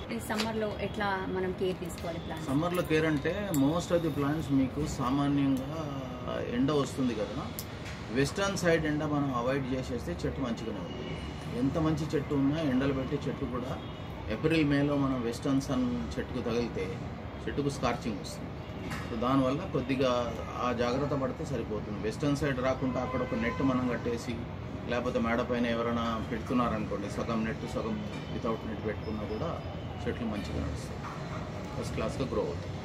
ఈ సమ్మర్లో ఎట్లా మనం కేర్ తీసుకోవాలి ప్లాంట్స్ సమ్మర్లో కేర్ అంటే మోస్ట్ ఆఫ్ ది ప్లాంట్స్ మీకు సామాన్యంగా ఎండ వస్తుంది కదా వెస్టర్న్ సైడ్ ఎండ మనం అవాయిడ్ చేసేస్తే చెట్టు మంచిగానే ఉంటుంది ఎంత మంచి చెట్టు ఉన్నా ఎండలు పెట్టే చెట్టు కూడా ఏప్రిల్ మేలో మనం వెస్టర్న్ సన్ చెట్టుకు తగిలితే చెట్టుకు స్కార్చింగ్ వస్తుంది సో దానివల్ల కొద్దిగా ఆ జాగ్రత్త పడితే సరిపోతుంది వెస్టర్న్ సైడ్ రాకుండా అక్కడ ఒక నెట్ మనం కట్టేసి లేకపోతే మేడ పైన ఎవరైనా పెడుతున్నారనుకోండి సగం నెట్ సగం వితౌట్ నెట్ పెట్టుకున్నా కూడా చెట్లు మంచిగా నడుస్తాయి ఫస్ట్ క్లాస్గా గ్రో అవుతాయి